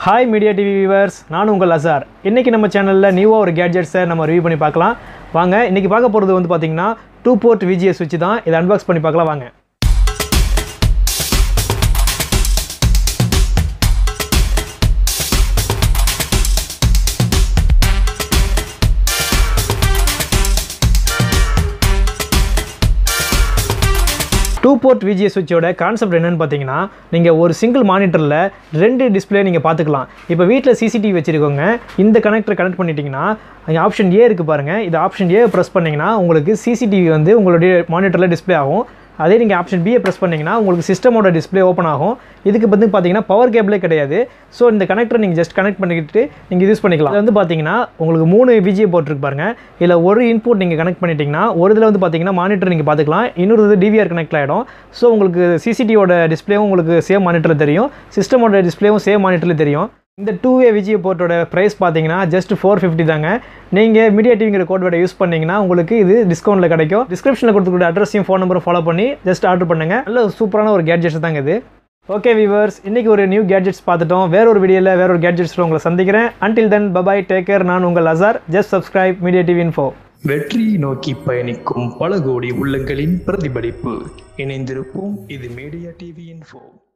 hi media TV viewers நான் உங்கள் அசார் இன்றைக்கி நம்ம சேனலில் நியூவாக ஒரு கேட்ஜெட்ஸை நம்ம ரிவ்யூ பண்ணி பார்க்கலாம் வாங்க இன்றைக்கி பார்க்க போகிறது வந்து பார்த்திங்கன்னா டூ போர்ட் விஜிஎஸ் சுவிட்ச் தான் இதை அன்பாக்ஸ் பண்ணி பார்க்கலாம் வாங்க டூ போர்ட் விஜிஎஸ் சுவிட்சோட கான்செப்ட் என்னன்னு பார்த்தீங்கன்னா நீங்கள் ஒரு சிங்கிள் மானிட்டரில் ரெண்டு டிஸ்பிளே நீங்கள் பார்த்துக்கலாம் இப்போ வீட்டில் சிசிடிவி வச்சுருக்கோங்க இந்த கனெக்டர் கனெக்ட் பண்ணிட்டீங்கன்னா அங்கே ஆப்ஷன் ஏ இருக்குது பாருங்கள் இது ஆப்ஷன் ஏ ப்ரெஸ் பண்ணிங்கன்னா உங்களுக்கு சிசிடிவி வந்து உங்களுடைய மானிட்டரில் டிஸ்ப்ளே ஆகும் அதே நீங்கள் ஆப்ஷன் பியை ப்ரெஸ் பண்ணிங்கன்னா உங்களுக்கு சிஸ்டமோட டிஸ்ப்ளே ஓப்பன் ஆகும் இதுக்கு வந்து பார்த்தீங்கன்னா பவர் கேபிளே கிடையாது ஸோ இந்த கனெக்டர் நீங்கள் ஜஸ்ட் கனெக்ட் பண்ணிக்கிட்டு நீங்கள் யூஸ் பண்ணிக்கலாம் இது வந்து பார்த்தீங்கன்னா உங்களுக்கு மூணு விஜிஏ போட்டிருக்கு பாருங்க இதில் ஒரு இன்புட் நீங்கள் கனெக்ட் பண்ணிட்டீங்கன்னா ஒரு இதில் வந்து பார்த்தீங்கன்னா மானிட்டர் நீங்கள் பார்த்துக்கலாம் இன்னொரு இது டிவிஆர் கனெக்ட் ஆகிடும் ஸோ உங்களுக்கு சிசிடிவோட டிஸ்ப்ளேவும் உங்களுக்கு சேம் மானிட்டரில் தெரியும் சிஸ்டமோட டிஸ்ப்ளேவும் சேம் மானிட்டரில் தெரியும் இந்த டூ வே விஜிஏ போர்ட்டோட ப்ரைஸ் பார்த்தீங்கன்னா ஜஸ்ட் ஃபோர் ஃபிஃப்டி தாங்க நீங்கள் மீடியா டிவிங்கிற கோட் வேர்டை யூஸ் பண்ணிங்கன்னா உங்களுக்கு இது டிஸ்கவுண்ட்டில் கிடைக்கும் டிஸ்கிரிப்ஷனில் கொடுத்துக்கூடிய அட்ரஸையும் ஃபோன் நம்பரும் ஃபாலோ பண்ணி ஜஸ்ட் ஆர்டர் பண்ணுங்கள் நல்ல சூப்பரான ஒரு கேட்ஜெட்ஸ் தாங்க இது ஓகே வியூவர்ஸ் இன்றைக்கி ஒரு நியூ கேட்ஜெட்ஸ் பார்த்துட்டோம் வேற ஒரு வீடியோவில் வேற ஒரு கேட்ஜெட்ஸில் உங்களை சந்திக்கிறேன் until then bye bye take care நான் உங்கள் Azhar just subscribe media TV info வெற்றியை நோக்கி பயணிக்கும் பல கோடி உள்ளங்களின் பிரதிபலிப்பு இணைந்திருப்போம் இது மீடியா டிவி இன்ஃபோ